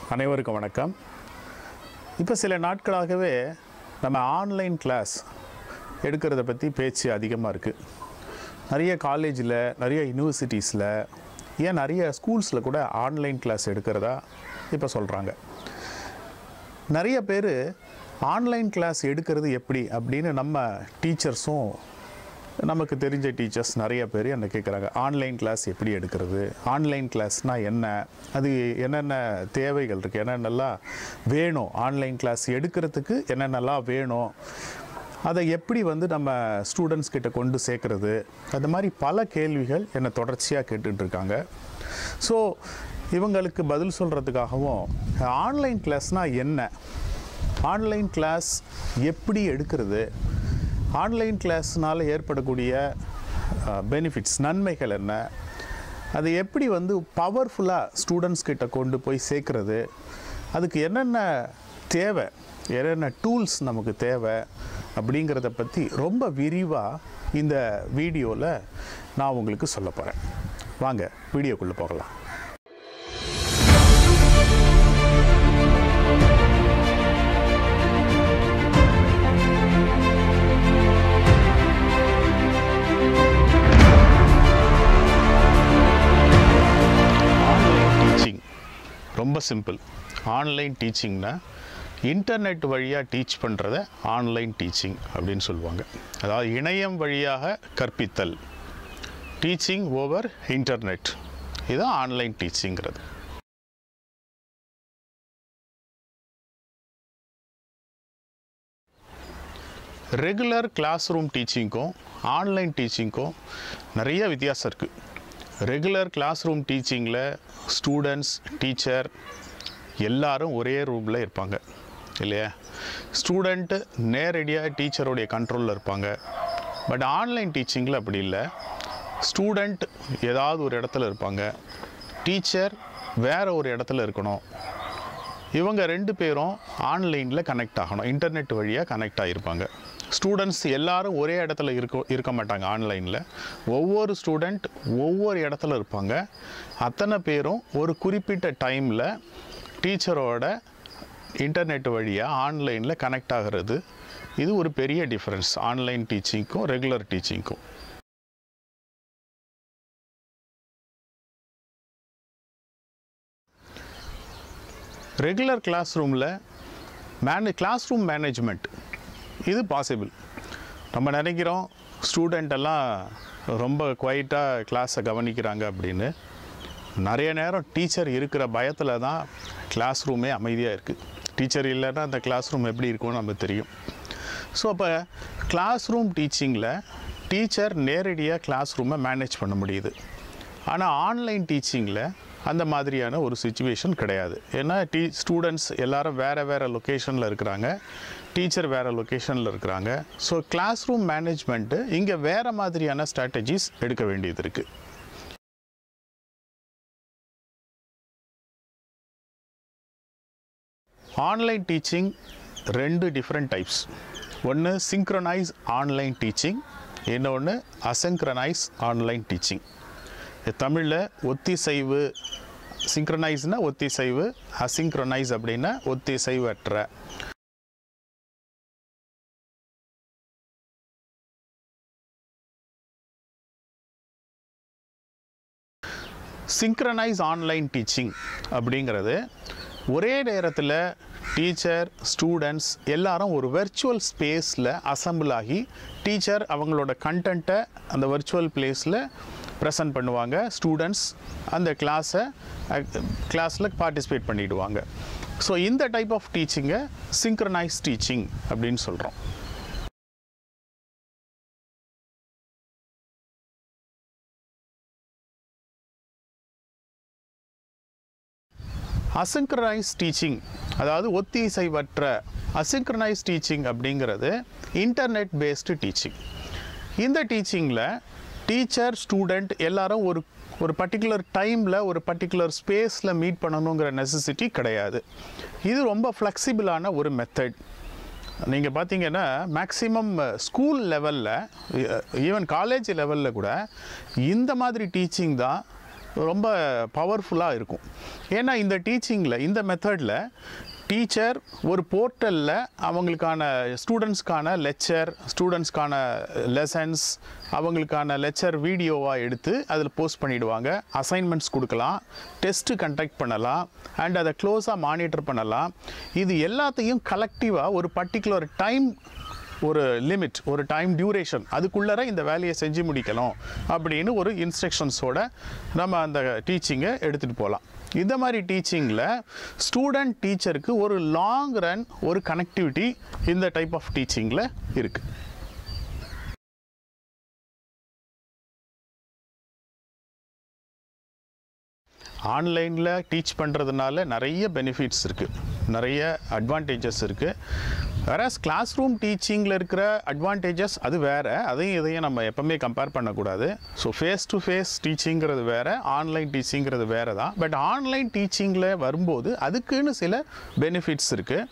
அனைவருக்கும் வணக்கம் இப்போ சில நாட்களாகவே நம்ம ஆன்லைன் கிளாஸ் எடுக்கிறத பற்றி பேச்சு அதிகமாக இருக்குது நிறைய காலேஜில் நிறைய யூனிவர்சிட்டிஸில் ஏன் நிறைய ஸ்கூல்ஸில் கூட ஆன்லைன் கிளாஸ் எடுக்கிறதா இப்போ சொல்கிறாங்க நிறைய பேர் ஆன்லைன் கிளாஸ் எடுக்கிறது எப்படி அப்படின்னு நம்ம டீச்சர்ஸும் நமக்கு தெரிஞ்ச டீச்சர்ஸ் நிறைய பேர் என்ன கேட்குறாங்க ஆன்லைன் கிளாஸ் எப்படி எடுக்கிறது ஆன்லைன் கிளாஸ்னால் என்ன அது என்னென்ன தேவைகள் இருக்குது என்னென்னலாம் வேணும் ஆன்லைன் கிளாஸ் எடுக்கிறதுக்கு என்னென்னலாம் வேணும் அதை எப்படி வந்து நம்ம ஸ்டூடெண்ட்ஸ் கிட்ட கொண்டு சேர்க்கறது அந்த மாதிரி பல கேள்விகள் என்னை தொடர்ச்சியாக கேட்டுட்டு இருக்காங்க ஸோ இவங்களுக்கு பதில் சொல்கிறதுக்காகவும் ஆன்லைன் கிளாஸ்னால் என்ன ஆன்லைன் கிளாஸ் எப்படி எடுக்கிறது ஆன்லைன் கிளாஸ்னால் ஏற்படக்கூடிய பெனிஃபிட்ஸ் நன்மைகள் என்ன அது எப்படி வந்து பவர்ஃபுல்லாக ஸ்டூடெண்ட்ஸ் கிட்ட கொண்டு போய் சேர்க்கறது அதுக்கு என்னென்ன தேவை என்னென்ன டூல்ஸ் நமக்கு தேவை அப்படிங்கிறத பற்றி ரொம்ப விரிவாக இந்த வீடியோவில் நான் உங்களுக்கு சொல்ல போகிறேன் வாங்க வீடியோக்குள்ளே போகலாம் ஆன்லைன் டீச்சிங் ரொம்ப சிம்பிள் ஆன்லைன் டீச்சிங்னா இன்டர்நெட் வழியாக டீச் பண்ணுறத ஆன்லைன் டீச்சிங் அப்படின்னு சொல்லுவாங்க அதாவது இணையம் வழியாக கற்பித்தல் டீச்சிங் ஓவர் இன்டர்நெட் இதுதான் ஆன்லைன் டீச்சிங்கிறது ரெகுலர் கிளாஸ் ரூம் டீச்சிங்க்கும் ஆன்லைன் டீச்சிங்க்கும் நிறைய வித்தியாசம் இருக்குது ரெகுலர் கிளாஸ் ரூம் டீச்சிங்கில் ஸ்டூடெண்ட்ஸ் டீச்சர் எல்லாரும் ஒரே ரூமில் இருப்பாங்க இல்லையா ஸ்டூடெண்ட்டு நேரடியாக டீச்சருடைய கண்ட்ரோலில் இருப்பாங்க பட் ஆன்லைன் டீச்சிங்கில் அப்படி இல்லை ஸ்டூடெண்ட் ஏதாவது ஒரு இடத்துல இருப்பாங்க டீச்சர் வேற ஒரு இடத்துல இருக்கணும் இவங்க ரெண்டு பேரும் ஆன்லைனில் கனெக்ட் ஆகணும் இன்டர்நெட் வழியாக கனெக்ட் ஆகிருப்பாங்க ஸ்டூடெண்ட்ஸ் எல்லாரும் ஒரே இடத்துல இருக்க இருக்க மாட்டாங்க ஆன்லைனில் ஒவ்வொரு ஸ்டூடெண்ட் ஒவ்வொரு இடத்துல இருப்பாங்க அத்தனை பேரும் ஒரு குறிப்பிட்ட டைமில் டீச்சரோட இன்டர்நெட் வழியாக ஆன்லைனில் கனெக்ட் ஆகிறது இது ஒரு பெரிய டிஃப்ரென்ஸ் ஆன்லைன் டீச்சிங்க்கும் ரெகுலர் டீச்சிங்க்கும் ரெகுலர் கிளாஸ் ரூமில் மேனே கிளாஸ் ரூம் மேனேஜ்மெண்ட் இது பாசிபிள் நம்ம நினைக்கிறோம் ஸ்டூடெண்ட் எல்லாம் ரொம்ப குவைட்டாக கிளாஸை கவனிக்கிறாங்க அப்படின்னு நிறைய நேரம் டீச்சர் இருக்கிற பயத்தில் தான் கிளாஸ் ரூமே அமைதியாக இருக்குது டீச்சர் இல்லைன்னா அந்த கிளாஸ் ரூம் எப்படி இருக்கும்னு நமக்கு தெரியும் ஸோ அப்போ கிளாஸ் ரூம் டீச்சிங்கில் டீச்சர் நேரடியாக கிளாஸ் ரூமை மேனேஜ் பண்ண முடியுது ஆனால் ஆன்லைன் டீச்சிங்கில் அந்த மாதிரியான ஒரு சுச்சுவேஷன் கிடையாது ஏன்னா டீ ஸ்டூடெண்ட்ஸ் எல்லாரும் வேறு வேறு லொக்கேஷனில் இருக்கிறாங்க டீச்சர் வேறு லொக்கேஷனில் இருக்கிறாங்க ஸோ கிளாஸ் ரூம் மேனேஜ்மெண்ட்டு இங்கே வேறு மாதிரியான ஸ்ட்ராட்டஜிஸ் எடுக்க வேண்டியது இருக்குது ஆன்லைன் டீச்சிங் ரெண்டு டிஃப்ரெண்ட் டைப்ஸ் ஒன்று சிங்க்ரனைஸ் ஆன்லைன் டீச்சிங் இன்னொன்று அசங்க்ரனைஸ் ஆன்லைன் டீச்சிங் தமிழில் ஒத்திசைவு சிங்க்ரனைஸ்னா ஒத்திசைவு அசிங்க்ரனைஸ் அப்படின்னா ஒத்திசைவற்ற சிங்க்ரனைஸ் ஆன்லைன் டீச்சிங் அப்படிங்கிறது ஒரே நேரத்தில் டீச்சர் ஸ்டூடெண்ட்ஸ் எல்லாரும் ஒரு வெர்ச்சுவல் ஸ்பேஸில் அசம்பிள் ஆகி டீச்சர் அவங்களோட கண்டென்ட்டை அந்த வெர்ச்சுவல் பிளேஸில் ப்ரெசன்ட் பண்ணுவாங்க ஸ்டூடெண்ட்ஸ் அந்த கிளாஸை கிளாஸில் பார்ட்டிசிபேட் பண்ணிடுவாங்க ஸோ இந்த டைப் ஆஃப் டீச்சிங்கை சிங்க்ரனைஸ் டீச்சிங் அப்படின்னு சொல்கிறோம் அசிங்க்ரனைஸ் டீச்சிங் அதாவது ஒத்திசைவற்ற அசிங்க்ரனைஸ் டீச்சிங் அப்படிங்கிறது இன்டர்நெட் பேஸ்டு டீச்சிங் இந்த டீச்சிங்கில் டீச்சர் ஸ்டூடெண்ட் எல்லாரும் ஒரு ஒரு பர்டிகுலர் டைமில் ஒரு பர்டிகுலர் ஸ்பேஸில் மீட் பண்ணணுங்கிற நெசசிட்டி கிடையாது இது ரொம்ப ஃப்ளெக்சிபிளான ஒரு மெத்தட் நீங்கள் பார்த்தீங்கன்னா மேக்ஸிமம் ஸ்கூல் லெவலில் ஈவன் காலேஜ் லெவலில் கூட இந்த மாதிரி டீச்சிங் தான் ரொம்ப பவர்ஃபுல்லாக இருக்கும் ஏன்னா இந்த டீச்சிங்கில் இந்த மெத்தடில் டீச்சர் ஒரு போர்ட்டலில் அவங்களுக்கான ஸ்டூடெண்ட்ஸ்க்கான லெக்சர் ஸ்டூடெண்ட்ஸ்க்கான லெசன்ஸ் அவங்களுக்கான லெக்சர் வீடியோவாக எடுத்து அதில் போஸ்ட் பண்ணிடுவாங்க அசைன்மெண்ட்ஸ் கொடுக்கலாம் டெஸ்ட்டு கண்டக்ட் பண்ணலாம் அண்ட் அதை க்ளோஸாக மானிட்டர் பண்ணலாம் இது எல்லாத்தையும் கலெக்டிவாக ஒரு பர்டிகுலர் டைம் ஒரு லிமிட் ஒரு டைம் டியூரேஷன் அதுக்குள்ளர இந்த வேலையை செஞ்சு முடிக்கணும் அப்படின்னு ஒரு இன்ஸ்ட்ரக்ஷன்ஸோட நம்ம அந்த டீச்சிங்கை எடுத்துகிட்டு போகலாம் இந்த மாதிரி டீச்சிங்கில் ஸ்டூடெண்ட் டீச்சருக்கு ஒரு லாங் ரன் ஒரு கனெக்டிவிட்டி இந்த டைப் ஆஃப் டீச்சிங்கில் இருக்குது ஆன்லைனில் டீச் பண்ணுறதுனால நிறைய பெனிஃபிட்ஸ் இருக்குது நிறைய அட்வான்டேஜஸ் இருக்குது வேறஸ் கிளாஸ் ரூம் டீச்சிங்கில் இருக்கிற அட்வான்டேஜஸ் அது வேறு அதையும் இதையும் நம்ம எப்பவுமே கம்பேர் பண்ணக்கூடாது ஸோ ஃபேஸ் டு ஃபேஸ் டீச்சிங்கிறது வேறு ஆன்லைன் டீச்சிங்கிறது வேறு தான் பட் ஆன்லைன் டீச்சிங்கில் வரும்போது அதுக்குன்னு சில பெனிஃபிட்ஸ் இருக்குது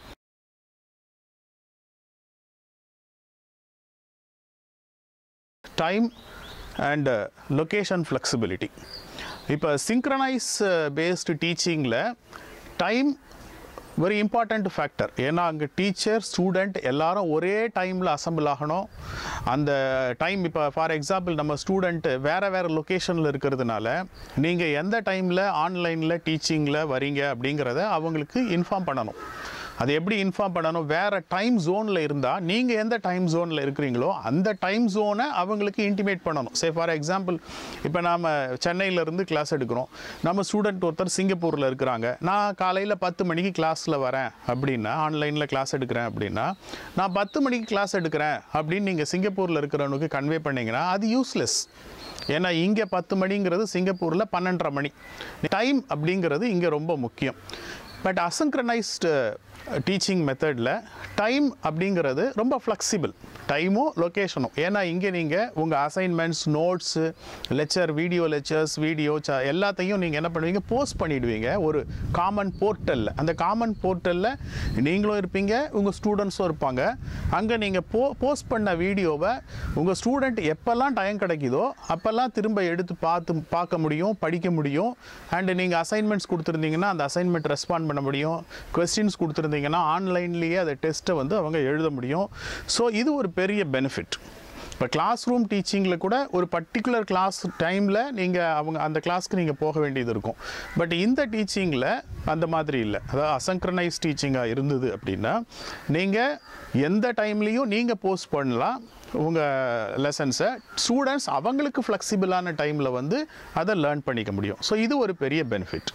டைம் அண்ட் லொக்கேஷன் ஃப்ளெக்சிபிலிட்டி இப்போ சிங்க்ரனைஸ் பேஸ்டு டீச்சிங்கில் டைம் வெரி இம்பார்ட்டண்ட் ஃபேக்டர் ஏன்னா அங்கே டீச்சர் ஸ்டூடெண்ட் எல்லாரும் ஒரே டைமில் அசம்பிள் ஆகணும் அந்த டைம் இப்போ ஃபார் எக்ஸாம்பிள் நம்ம ஸ்டூடெண்ட்டு வேறு வேறு லொக்கேஷனில் இருக்கிறதுனால நீங்கள் எந்த டைமில் ஆன்லைனில் டீச்சிங்கில் வரீங்க அப்படிங்கிறத அவங்களுக்கு இன்ஃபார்ம் பண்ணணும் அது எப்படி இன்ஃபார்ம் பண்ணணும் வேறு டைம் ஜோனில் இருந்தால் நீங்கள் எந்த டைம் ஜோனில் இருக்கிறீங்களோ அந்த டைம் ஜோனை அவங்களுக்கு இன்டிமேட் பண்ணணும் சே ஃபார் எக்ஸாம்பிள் இப்போ நாம் சென்னையிலேருந்து கிளாஸ் எடுக்கிறோம் நம்ம ஸ்டூடெண்ட் ஒருத்தர் சிங்கப்பூரில் இருக்கிறாங்க நான் காலையில் பத்து மணிக்கு கிளாஸில் வரேன் அப்படின்னா ஆன்லைனில் கிளாஸ் எடுக்கிறேன் அப்படின்னா நான் பத்து மணிக்கு கிளாஸ் எடுக்கிறேன் அப்படின்னு நீங்கள் சிங்கப்பூரில் இருக்கிறவனுக்கு கன்வே பண்ணீங்கன்னா அது யூஸ்லெஸ் ஏன்னா இங்கே பத்து மணிங்கிறது சிங்கப்பூரில் பன்னெண்டரை மணி டைம் அப்படிங்கிறது இங்கே ரொம்ப முக்கியம் பட் அசங்க்ரனைஸ்டு டீச்சிங் மெத்தடில் டைம் அப்படிங்கிறது ரொம்ப ஃப்ளெக்சிபிள் டைமும் லொக்கேஷனும் ஏன்னா இங்கே நீங்கள் உங்கள் assignments notes lecture video lectures video ச எல்லாத்தையும் நீங்கள் என்ன பண்ணுவீங்க போஸ்ட் பண்ணிடுவீங்க ஒரு காமன் போர்ட்டலில் அந்த காமன் போர்ட்டலில் நீங்களும் இருப்பீங்க உங்கள் ஸ்டூடெண்ட்ஸும் இருப்பாங்க அங்கே நீங்கள் போ போஸ்ட் பண்ண வீடியோவை உங்கள் ஸ்டூடெண்ட் எப்போல்லாம் டைம் கிடைக்குதோ அப்போல்லாம் திரும்ப எடுத்து பார்த்து பார்க்க முடியும் படிக்க முடியும் அண்டு நீங்கள் அசைன்மெண்ட்ஸ் கொடுத்துருந்தீங்கன்னா அந்த அசைன்மெண்ட் ரெஸ்பாண்ட் பண்ண முடியும் கொஸ்டின்ஸ் கொடுத்துருந்தீங்கன்னா ஆன்லைன்லேயே அதை டெஸ்ட்டை வந்து அவங்க எழுத முடியும் ஸோ இது ஒரு பெரிய பெனிஃபிட் இப்போ கிளாஸ் ரூம் டீச்சிங்கில் கூட ஒரு பர்டிகுலர் கிளாஸ் டைமில் நீங்கள் அவங்க அந்த கிளாஸ்க்கு நீங்கள் போக வேண்டியது இருக்கும் பட் இந்த டீச்சிங்கில் அந்த மாதிரி இல்லை அதாவது அசங்க்ரனைஸ் டீச்சிங்காக இருந்தது அப்படின்னா நீங்கள் எந்த டைம்லேயும் நீங்கள் போஸ்ட் பண்ணலாம் உங்கள் லெசன்ஸை ஸ்டூடெண்ட்ஸ் அவங்களுக்கு ஃப்ளெக்சிபிளான டைமில் வந்து அதை லேர்ன் பண்ணிக்க முடியும் ஸோ இது ஒரு பெரிய பெனிஃபிட்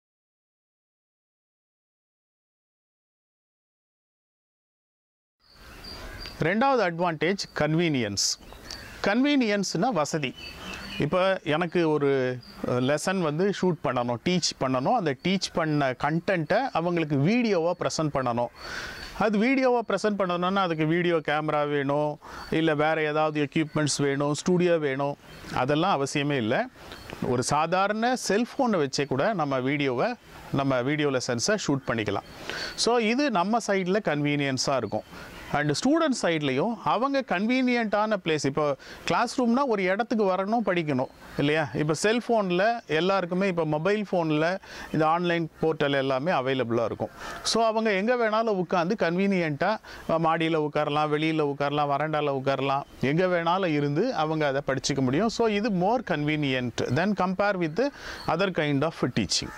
ரெண்டாவது அட்வான்டேஜ் கன்வீனியன்ஸ் கன்வீனியன்ஸ்னால் வசதி இப்போ எனக்கு ஒரு லெசன் வந்து ஷூட் பண்ணணும் டீச் பண்ணணும் அந்த டீச் பண்ண கண்டென்ட்டை அவங்களுக்கு வீடியோவாக ப்ரெசென்ட் பண்ணணும் அது வீடியோவாக ப்ரெசென்ட் பண்ணணும்னா அதுக்கு வீடியோ கேமரா வேணும் இல்லை வேறு ஏதாவது எக்யூப்மெண்ட்ஸ் வேணும் ஸ்டூடியோ வேணும் அதெல்லாம் அவசியமே இல்லை ஒரு சாதாரண செல்ஃபோனை வச்சே கூட நம்ம வீடியோவை நம்ம வீடியோ லெசன்ஸை ஷூட் பண்ணிக்கலாம் ஸோ இது நம்ம சைடில் கன்வீனியன்ஸாக இருக்கும் அண்ட் ஸ்டூடெண்ட் சைட்லேயும் அவங்க கன்வீனியண்ட்டான பிளேஸ் இப்போ கிளாஸ் ரூம்னா ஒரு இடத்துக்கு வரணும் படிக்கணும் இல்லையா இப்போ செல்ஃபோனில் எல்லாருக்குமே இப்போ மொபைல் ஃபோனில் இந்த ஆன்லைன் போர்ட்டல் எல்லாமே அவைலபிளாக இருக்கும் ஸோ அவங்க எங்கே வேணாலும் உட்காந்து கன்வீனியண்ட்டாக மாடியில் உட்காரலாம் வெளியில் உட்காரலாம் வறண்டாவில் உட்காரலாம் எங்கே வேணாலும் இருந்து அவங்க அதை படிச்சுக்க முடியும் ஸோ இது more convenient then compare with other kind of teaching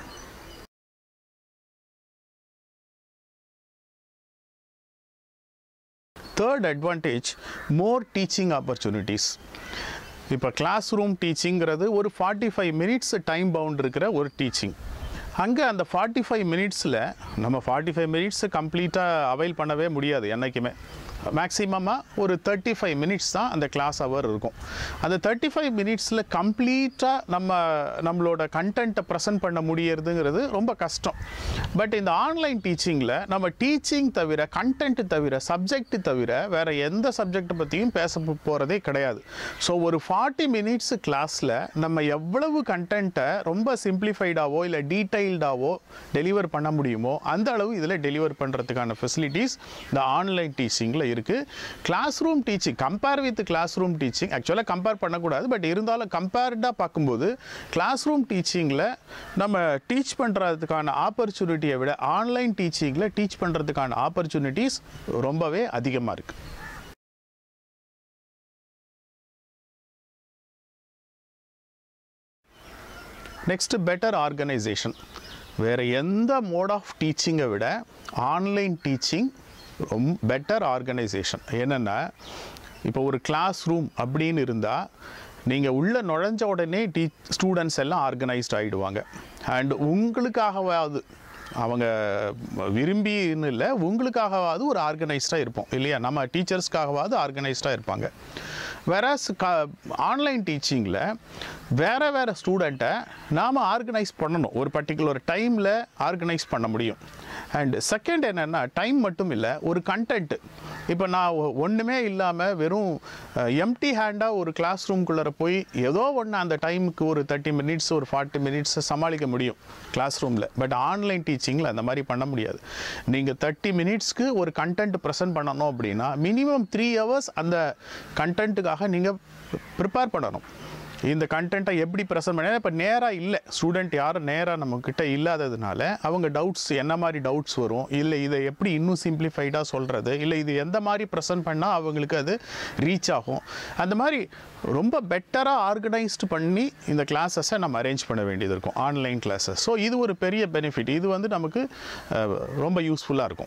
third advantage more teaching opportunities இப்போ கிளாஸ் ரூம் டீச்சிங்கிறது ஒரு forty five minutes time bound இருக்கிற ஒரு டீச்சிங் அங்கே அந்த ஃபார்ட்டி ஃபைவ் மினிட்ஸில் நம்ம ஃபார்ட்டி ஃபைவ் மினிட்ஸ் கம்ப்ளீட்டாக அவைல் பண்ணவே முடியாது என்றைக்குமே மேக்ஸிமமாக ஒரு தேர்ட்டி ஃபைவ் மினிட்ஸ் தான் அந்த கிளாஸ் ஹவர் இருக்கும் அந்த தேர்ட்டி ஃபைவ் மினிட்ஸில் கம்ப்ளீட்டாக நம்ம நம்மளோட கண்டென்ட்டை ப்ரெசென்ட் பண்ண முடியறதுங்கிறது ரொம்ப கஷ்டம் பட் இந்த ஆன்லைன் டீச்சிங்கில் நம்ம டீச்சிங் தவிர கண்டென்ட் தவிர சப்ஜெக்ட் தவிர வேறு எந்த சப்ஜெக்டை பற்றியும் பேச போகிறதே கிடையாது ஸோ ஒரு ஃபார்ட்டி மினிட்ஸ் கிளாஸில் நம்ம எவ்வளவு கண்டென்ட்டை ரொம்ப சிம்பிளிஃபைடாவோ இல்லை டீட்டெயில்டாவோ டெலிவர் பண்ண முடியுமோ அந்த அளவு இதில் டெலிவர் பண்ணுறதுக்கான ஃபெசிலிட்டிஸ் இந்த ஆன்லைன் டீச்சிங்கில் இருக்குது classroom teaching compare with classroom teaching ஆக்சுவலாக கம்பேர் பண்ணக்கூடாது பட் இருந்தாலும் கம்பேர்டாக பார்க்கும்போது கிளாஸ் ரூம் டீச்சிங்கில் நம்ம டீச் பண்ணுறதுக்கான ஆப்பர்ச்சுனிட்டியை விட ஆன்லைன் டீச்சிங்கில் டீச் பண்ணுறதுக்கான ஆப்பர்ச்சுனிட்டிஸ் ரொம்பவே அதிகமாக இருக்குது நெக்ஸ்ட்டு பெட்டர் ஆர்கனைசேஷன் வேறு எந்த மோட் ஆஃப் டீச்சிங்கை விட ஆன்லைன் டீச்சிங் ரொம்ப பெட்டர் ஆர்கனைசேஷன் என்னென்னா இப்போ ஒரு கிளாஸ் ரூம் அப்படின்னு இருந்தால் நீங்கள் உள்ளே நுழைஞ்ச உடனே டீ ஸ்டூடெண்ட்ஸ் எல்லாம் ஆர்கனைஸ்ட் ஆகிடுவாங்க அண்ட் உங்களுக்காகவாவது அவங்க விரும்பின்னு இல்லை உங்களுக்காகவாவது ஒரு ஆர்கனைஸ்டாக இருப்போம் இல்லையா நம்ம டீச்சர்ஸ்க்காகவாவது ஆர்கனைஸ்டாக இருப்பாங்க வேறஸ் க ஆன்லைன் டீச்சிங்கில் வேறு வேறு ஸ்டூடெண்ட்டை நாம் ஆர்கனைஸ் பண்ணணும் ஒரு பர்டிகுலர் டைமில் ஆர்கனைஸ் பண்ண முடியும் அண்ட் செகண்ட் என்னென்னா டைம் மட்டும் இல்லை ஒரு கண்டென்ட் இப்போ நான் ஒ- ஒண்ணுமே இல்லாமல் வெறும் எம்டி ஹேண்டாக ஒரு கிளாஸ் ரூம்குள்ளே போய் ஏதோ ஒன்று அந்த டைமுக்கு ஒரு தேர்ட்டி மினிட்ஸ் ஒரு ஃபார்ட்டி மினிட்ஸ் சமாளிக்க முடியும் கிளாஸ் ரூமில் பட் ஆன்லைன் டீச்சிங்கில் அந்த மாதிரி பண்ண முடியாது நீங்கள் தேர்ட்டி மினிட்ஸ்க்கு ஒரு கண்டென்ட் ப்ரெசென்ட் பண்ணணும் அப்படின்னா மினிமம் த்ரீ ஹவர்ஸ் அந்த கண்டென்ட்டுக்காக நீங்கள் ப்ரிப்பேர் பண்ணணும் இந்த கண்டென்ட்டை எப்படி ப்ரெசென்ட் பண்ண இப்போ நேராக இல்லை ஸ்டூடெண்ட் யாரும் நேராக நம்மக்கிட்ட இல்லாததுனால அவங்க டவுட்ஸ் என்ன மாதிரி டவுட்ஸ் வரும் இல்லை இதை எப்படி இன்னும் சிம்பிளிஃபைடாக சொல்கிறது இல்லை இது எந்த மாதிரி ப்ரெசென்ட் பண்ணால் அவங்களுக்கு அது ரீச் ஆகும் அந்த மாதிரி ரொம்ப பெட்டராக ஆர்கனைஸ்டு பண்ணி இந்த கிளாஸஸை நம்ம அரேஞ்ச் பண்ண வேண்டியது இருக்கும் ஆன்லைன் கிளாஸஸ் ஸோ இது ஒரு பெரிய பெனிஃபிட் இது வந்து நமக்கு அஹ், ரொம்ப யூஸ்ஃபுல்லாக இருக்கும்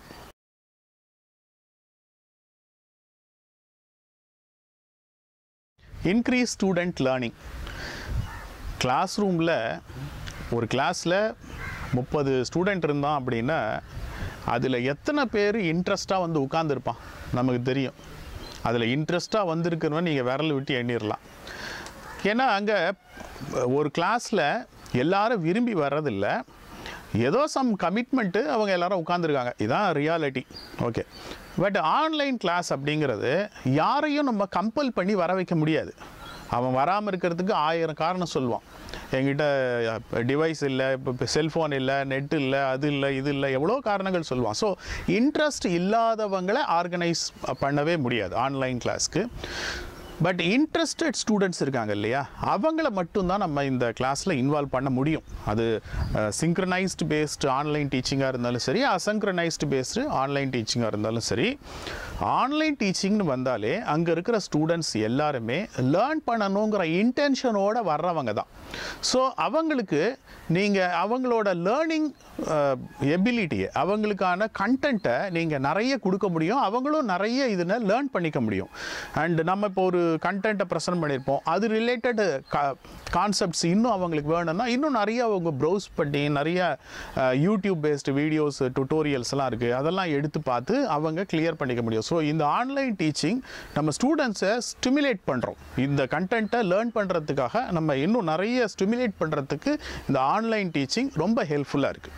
இன்க்ரீஸ் ஸ்டூடெண்ட் லேர்னிங் கிளாஸ் ரூமில் ஒரு கிளாஸில் முப்பது ஸ்டூடெண்ட் இருந்தான் அப்படின்னா அதில் எத்தனை பேர் இன்ட்ரெஸ்ட்டாக வந்து உட்காந்துருப்பான் நமக்கு தெரியும் அதில் இன்ட்ரெஸ்ட்டாக வந்திருக்கிறவன் நீங்கள் விரல் விட்டு எண்ணிடலாம் ஏன்னா அங்கே ஒரு கிளாஸில் எல்லாரும் விரும்பி வர்றதில்ல ஏதோ சம் கமிட்மெண்ட்டு அவங்க எல்லாரும் உட்காந்துருக்காங்க இதான் reality okay but online class அப்படிங்கிறது யாரையும் நம்ம கம்பல் பண்ணி வர வைக்க முடியாது அவன் வராமல் இருக்கிறதுக்கு ஆயிரம் காரணம் சொல்லுவான் என்கிட்ட டிவைஸ் இல்லை இப்போ செல்ஃபோன் இல்லை நெட் இல்லை அது இல்லை இது இல்லை எவ்வளோ காரணங்கள் சொல்லுவான் ஸோ இன்ட்ரெஸ்ட் இல்லாதவங்களை ஆர்கனைஸ் பண்ணவே முடியாது ஆன்லைன் கிளாஸ்க்கு பட் இன்ட்ரெஸ்டட் ஸ்டூடெண்ட்ஸ் இருக்காங்க இல்லையா அவங்கள மட்டும்தான் நம்ம இந்த கிளாஸில் இன்வால்வ் பண்ண முடியும் அது சிங்க்ரனைஸ்டு பேஸ்டு ஆன்லைன் டீச்சிங்காக இருந்தாலும் சரி அசங்க்ரனைஸ்டு பேஸ்டு ஆன்லைன் டீச்சிங்காக இருந்தாலும் சரி ஆன்லைன் டீச்சிங்னு வந்தாலே அங்கே இருக்கிற ஸ்டூடெண்ட்ஸ் எல்லாருமே லேர்ன் பண்ணணுங்கிற இன்டென்ஷனோட வர்றவங்க தான் ஸோ அவங்களுக்கு நீங்கள் அவங்களோட லேர்னிங் எபிலிட்டியை அவங்களுக்கான கண்டென்ட்டை நீங்கள் நிறைய கொடுக்க முடியும் அவங்களும் நிறைய இதில் லேர்ன் பண்ணிக்க முடியும் அண்ட் நம்ம இப்போ ஒரு கண்டென்ட்டை ப்ரெசென்ட் பண்ணியிருப்போம் அது ரிலேட்டட் கான்செப்ட்ஸ் இன்னும் அவங்களுக்கு வேணும்னா இன்னும் நிறைய அவங்க ப்ரௌஸ் பண்ணி நிறைய யூடியூப் பேஸ்டு வீடியோஸ் டுட்டோரியல்ஸ்லாம் இருக்குது அதெல்லாம் எடுத்து பார்த்து அவங்க கிளியர் பண்ணிக்க முடியும் ஸோ இந்த ஆன்லைன் டீச்சிங் நம்ம ஸ்டூடெண்ட்ஸை ஸ்டிமுலேட் பண்ணுறோம் இந்த கண்டென்ட்டை லேர்ன் பண்ணுறதுக்காக நம்ம இன்னும் நிறைய ஸ்டிமுலேட் பண்ணுறதுக்கு இந்த ஆன்லைன் டீச்சிங் ரொம்ப ஹெல்ப்ஃபுல்லாக இருக்குது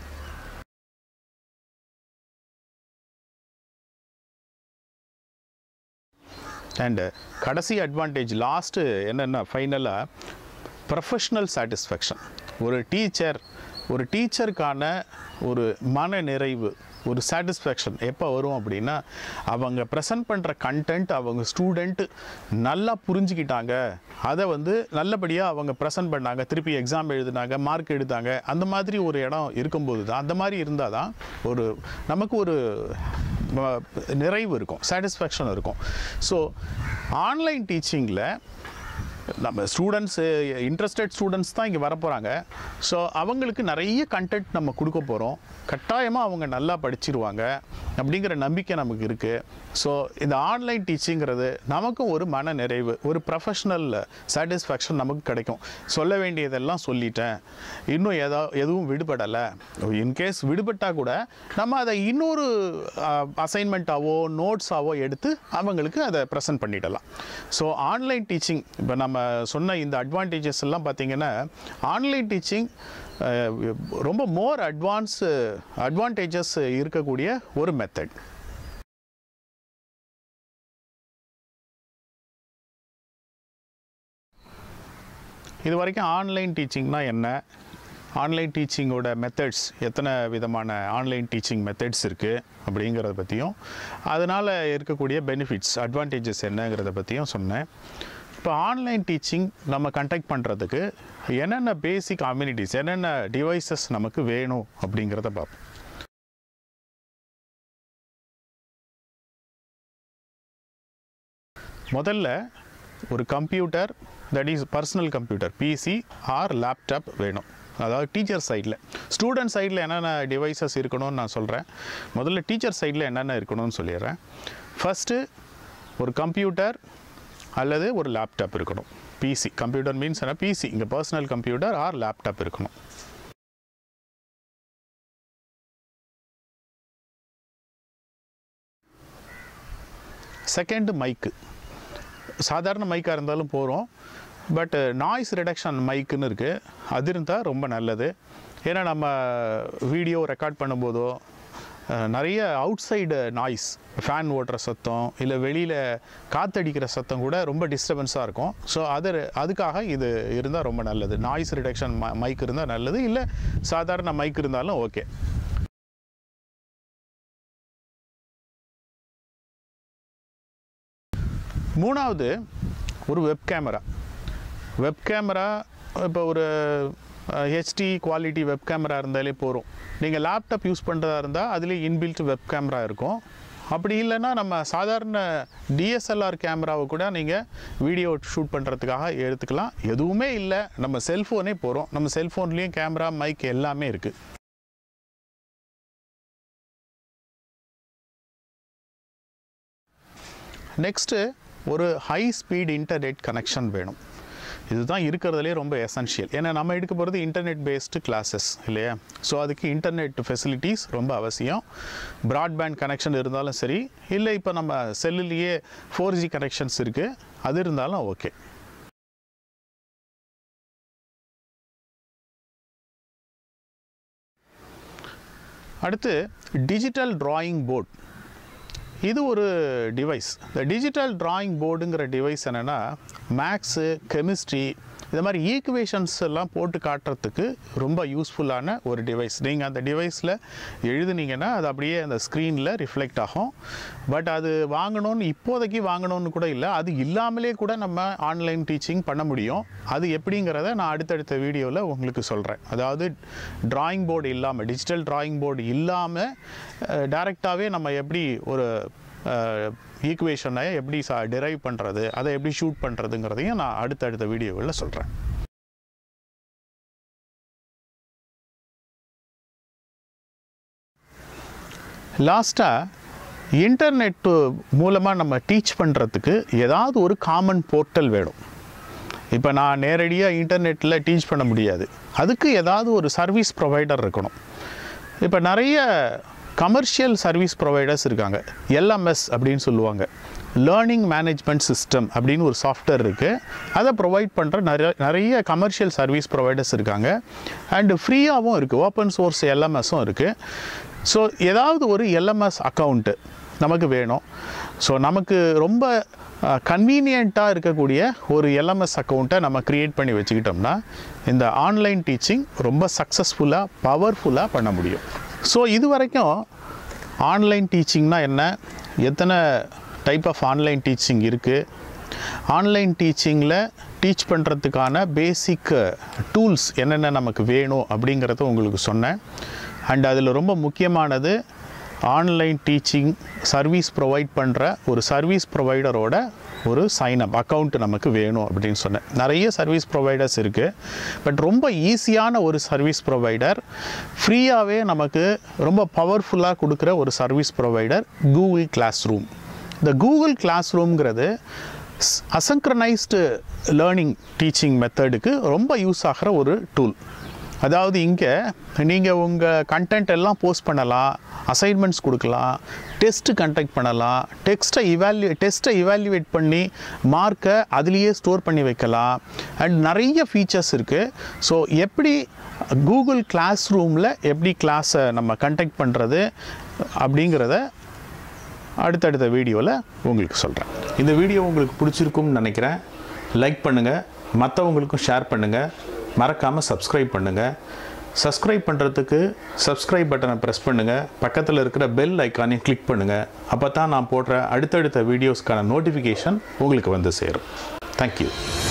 அண்டு கடைசி அட்வான்டேஜ் லாஸ்ட்டு என்னென்னா ஃபைனலாக ப்ரொஃபஷ்னல் சாட்டிஸ்ஃபேக்ஷன் ஒரு டீச்சர் ஒரு டீச்சருக்கான ஒரு மன நிறைவு ஒரு சாட்டிஸ்ஃபேக்ஷன் எப்போ வரும் அப்படின்னா அவங்க ப்ரெசென்ட் பண்ணுற கண்டென்ட் அவங்க ஸ்டூடெண்ட் நல்லா புரிஞ்சுக்கிட்டாங்க அதை வந்து நல்லபடியாக அவங்க ப்ரெசென்ட் பண்ணாங்க திருப்பி எக்ஸாம் எழுதினாங்க மார்க் எடுத்தாங்க அந்த மாதிரி ஒரு இடம் இருக்கும்போது தான் அந்த மாதிரி இருந்தால் தான் ஒரு நமக்கு ஒரு ம- நிறைவு இருக்கும் சாட்டிஸ்ஃபேக்ஷன் இருக்கும் ஸோ ஆன்லைன் டீச்சிங்கில் நம்ம ஸ்டூடெண்ட்ஸு இன்ட்ரெஸ்டட் ஸ்டூடெண்ட்ஸ் தான் இங்கே வரப்போகிறாங்க ஸோ அவங்களுக்கு நிறைய கண்டென்ட் நம்ம கொடுக்க போகிறோம் கட்டாயமாக அவங்க நல்லா படிச்சிருவாங்க அப்படிங்கிற நம்பிக்கை நமக்கு இருக்குது ஸோ இந்த ஆன்லைன் டீச்சிங்கிறது நமக்கும் ஒரு மன நிறைவு ஒரு ப்ரொஃபஷ்னல் சாட்டிஸ்ஃபேக்ஷன் நமக்கு கிடைக்கும் சொல்ல வேண்டியதெல்லாம் சொல்லிட்டேன் இன்னும் ஏதோ எதுவும் விடுபடலை இன்கேஸ் விடுபட்டால் கூட நம்ம அதை இன்னொரு அசைன்மெண்ட்டாவோ நோட்ஸாவோ எடுத்து அவங்களுக்கு அதை ப்ரெசென்ட் பண்ணிடலாம் ஸோ ஆன்லைன் டீச்சிங் இப்போ நம்ம சொன்ன இந்த அட்வான்டேஜஸ் எல்லாம் பார்த்தீங்கன்னா ஆன்லைன் டீச்சிங் ரொம்ப மோர் அட்வான்ஸ் அட்வான்டேஜஸ் இருக்கக்கூடிய ஒரு மெத்தட் இது வரைக்கும் ஆன்லைன் டீச்சிங்னா என்ன ஆன்லைன் டீச்சிங்கோட மெத்தட்ஸ் எத்தனை விதமான ஆன்லைன் டீச்சிங் மெத்தட்ஸ் இருக்குது அப்படிங்கிறத பற்றியும் அதனால் இருக்கக்கூடிய பெனிஃபிட்ஸ் அட்வான்டேஜஸ் என்னங்கிறத பற்றியும் சொன்னேன் இப்போ ஆன்லைன் டீச்சிங் நம்ம கண்டக்ட் பண்ணுறதுக்கு என்னென்ன பேசிக் அம்யூனிட்டிஸ் என்னென்ன டிவைசஸ் நமக்கு வேணும் அப்படிங்கிறத பார்ப்போம் முதல்ல ஒரு computer that is personal computer PC or laptop வேணும் அதாவது டீச்சர் சைடில் ஸ்டூடெண்ட் சைடில் என்னென்ன டிவைசஸ் இருக்கணும்னு நான் சொல்கிறேன் முதல்ல டீச்சர் சைடில் என்னென்ன இருக்கணும்னு சொல்லிடுறேன் ஃபஸ்ட்டு ஒரு கம்ப்யூட்டர் அல்லது ஒரு லேப்டாப் இருக்கணும் பிசி கம்ப்யூட்டர் மீன்ஸ் என்ன பிசி இங்கே பர்சனல் கம்ப்யூட்டர் ஆர் லேப்டாப் இருக்கணும் செகண்ட் மைக்கு சாதாரண மைக்காக இருந்தாலும் போகிறோம் பட் நாய்ஸ் ரிடக்ஷன் மைக்குன்னு இருக்குது அது இருந்தால் ரொம்ப நல்லது ஏன்னா நம்ம வீடியோ ரெக்கார்ட் பண்ணும்போதோ அஹ், நிறைய அவுட் சைடு நாய்ஸ் ஃபேன் ஓட்டுற சத்தம் இல்லை வெளியில் காத்தடிக்கிற சத்தம் கூட ரொம்ப டிஸ்டர்பன்ஸாக இருக்கும் ஸோ அது அதுக்காக இது இருந்தால் ரொம்ப நல்லது நாய்ஸ் ரிடக்ஷன் மைக் இருந்தால் நல்லது இல்லை சாதாரண மைக் இருந்தாலும் ஓகே மூணாவது ஒரு வெப் கேமரா வெப் கேமரா இப்போ ஒரு ஹெச்டி குவாலிட்டி வெப் கேமரா இருந்தாலே போகிறோம் நீங்கள் லேப்டாப் யூஸ் பண்ணுறதா இருந்தால் அதுலேயே இன்பில்ட் வெப் கேமரா இருக்கும் அப்படி இல்லைன்னா நம்ம சாதாரண டிஎஸ்எல்ஆர் கேமராவை கூட நீங்கள் வீடியோ ஷூட் பண்ணுறதுக்காக எடுத்துக்கலாம் எதுவுமே இல்லை நம்ம செல்ஃபோனே போகிறோம் நம்ம செல்ஃபோன்லேயும் கேமரா மைக் எல்லாமே இருக்குது நெக்ஸ்ட்டு ஒரு ஹை ஸ்பீட் இன்டர்நெட் கனெக்ஷன் வேணும் இதுதான் இருக்கிறதுலே ரொம்ப எசென்ஷியல் ஏன்னா நம்ம எடுக்க போகிறது இன்டர்நெட் பேஸ்டு கிளாஸஸ் இல்லையா ஸோ அதுக்கு இன்டர்நெட் ஃபெசிலிட்டிஸ் ரொம்ப அவசியம் ப்ராட்பேண்ட் கனெக்ஷன் இருந்தாலும் சரி இல்லை இப்போ நம்ம செல்லுலேயே ஃபோர் ஜி கனெக்ஷன்ஸ் இருக்குது அது இருந்தாலும் ஓகே அடுத்து டிஜிட்டல் டிராயிங் போர்ட் இது ஒரு டிவைஸ் இந்த டிஜிட்டல் டிராயிங் போர்டுங்கிற டிவைஸ் என்னென்னா மேக்ஸு கெமிஸ்ட்ரி இந்த மாதிரி ஈக்குவேஷன்ஸ் எல்லாம் போட்டு காட்டுறதுக்கு ரொம்ப யூஸ்ஃபுல்லான ஒரு டிவைஸ் நீங்கள் அந்த டிவைஸில் எழுதுனீங்கன்னா அது அப்படியே அந்த ஸ்க்ரீனில் ரிஃப்ளெக்ட் ஆகும் பட் அது வாங்கணும்னு இப்போதைக்கு வாங்கணும்னு கூட இல்லை அது இல்லாமலே கூட நம்ம ஆன்லைன் டீச்சிங் பண்ண முடியும் அது எப்படிங்கிறத நான் அடுத்தடுத்த வீடியோவில் உங்களுக்கு சொல்கிறேன் அதாவது டிராயிங் போர்டு இல்லாமல் டிஜிட்டல் டிராயிங் போர்டு இல்லாமல் டைரெக்டாகவே நம்ம எப்படி ஒரு ஈக்குவேஷனை எப்படி சா டிரைவ் பண்ணுறது அதை எப்படி ஷூட் பண்ணுறதுங்கிறதையும் நான் அடுத்தடுத்த வீடியோவில் சொல்கிறேன் லாஸ்ட்டாக இன்டர்நெட்டு மூலமாக நம்ம டீச் பண்ணுறதுக்கு ஏதாவது ஒரு காமன் போர்ட்டல் வேணும் இப்போ நான் நேரடியாக இன்டர்நெட்டில் டீச் பண்ண முடியாது அதுக்கு ஏதாவது ஒரு சர்வீஸ் ப்ரொவைடர் இருக்கணும் இப்போ நிறைய கமர்ஷியல் சர்வீஸ் ப்ரொவைடர்ஸ் இருக்காங்க எல்எம்எஸ் அப்படின்னு சொல்லுவாங்க லேர்னிங் மேனேஜ்மெண்ட் சிஸ்டம் அப்படின்னு ஒரு சாஃப்ட்வேர் இருக்குது அதை ப்ரொவைட் பண்ணுற நிறைய நிறைய கமர்ஷியல் சர்வீஸ் ப்ரொவைடர்ஸ் இருக்காங்க அண்டு ஃப்ரீயாகவும் இருக்குது ஓப்பன் சோர்ஸ் எல்எம்எஸும் இருக்குது ஸோ ஏதாவது ஒரு எல்எம்எஸ் அக்கௌண்ட்டு நமக்கு வேணும் ஸோ நமக்கு ரொம்ப கன்வீனியண்ட்டாக இருக்கக்கூடிய ஒரு எல்எம்எஸ் அக்கௌண்ட்டை நம்ம க்ரியேட் பண்ணி வச்சுக்கிட்டோம்னா இந்த ஆன்லைன் டீச்சிங் ரொம்ப சக்ஸஸ்ஃபுல்லாக பவர்ஃபுல்லாக பண்ண முடியும் ஸோ இது வரைக்கும் ஆன்லைன் டீச்சிங்னா என்ன எத்தனை டைப் ஆஃப் ஆன்லைன் டீச்சிங் இருக்குது ஆன்லைன் டீச்சிங்கில் டீச் பண்ணுறதுக்கான பேசிக் டூல்ஸ் என்னென்ன நமக்கு வேணும் அப்படிங்கிறத உங்களுக்கு சொன்னேன் அண்ட் அதில் ரொம்ப முக்கியமானது ஆன்லைன் டீச்சிங் சர்வீஸ் ப்ரொவைட் பண்ணுற ஒரு சர்வீஸ் ப்ரொவைடரோட ஒரு சைனப் அக்கௌண்ட் நமக்கு வேணும் அப்படின்னு சொன்னேன் நிறைய சர்வீஸ் ப்ரொவைடர்ஸ் இருக்குது பட் ரொம்ப ஈஸியான ஒரு சர்வீஸ் ப்ரொவைடர் ஃப்ரீயாகவே நமக்கு ரொம்ப பவர்ஃபுல்லாக கொடுக்குற ஒரு service provider Google classroom இந்த கூகுள் கிளாஸ் ரூம்ங்கிறது அசங்க்ரனைஸ்டு லேர்னிங் டீச்சிங் மெத்தடுக்கு ரொம்ப யூஸ் ஆகிற ஒரு டூல் அதாவது இங்கே நீங்கள் உங்கள் கண்டென்ட் எல்லாம் போஸ்ட் பண்ணலாம் அசைன்மெண்ட்ஸ் கொடுக்கலாம் டெஸ்ட்டு கண்டக்ட் பண்ணலாம் டெக்ஸ்ட்டை இவால்யூ டெஸ்ட்டை இவால்யூவேட் பண்ணி மார்க்கை அதுலேயே ஸ்டோர் பண்ணி வைக்கலாம் அண்ட் நிறைய ஃபீச்சர்ஸ் இருக்குது ஸோ எப்படி கூகுள் கிளாஸ் ரூமில் எப்படி கிளாஸை நம்ம கண்டக்ட் பண்ணுறது அப்படிங்கிறத அடுத்தடுத்த வீடியோவில் உங்களுக்கு சொல்கிறேன் இந்த வீடியோ உங்களுக்கு பிடிச்சிருக்கும்னு நினைக்கிறேன் லைக் பண்ணுங்கள் மற்றவங்களுக்கும் ஷேர் பண்ணுங்கள் மறக்காமல் சப்ஸ்கிரைப் பண்ணுங்கள் சப்ஸ்கிரைப் பண்ணுறதுக்கு சப்ஸ்கிரைப் பட்டனை ப்ரெஸ் பண்ணுங்கள் பக்கத்தில் இருக்கிற பெல் ஐக்கானையும் கிளிக் பண்ணுங்கள் அப்போ தான் நான் போடுற அடுத்தடுத்த வீடியோஸ்க்கான நோட்டிஃபிகேஷன் உங்களுக்கு வந்து சேரும் தேங்க்யூ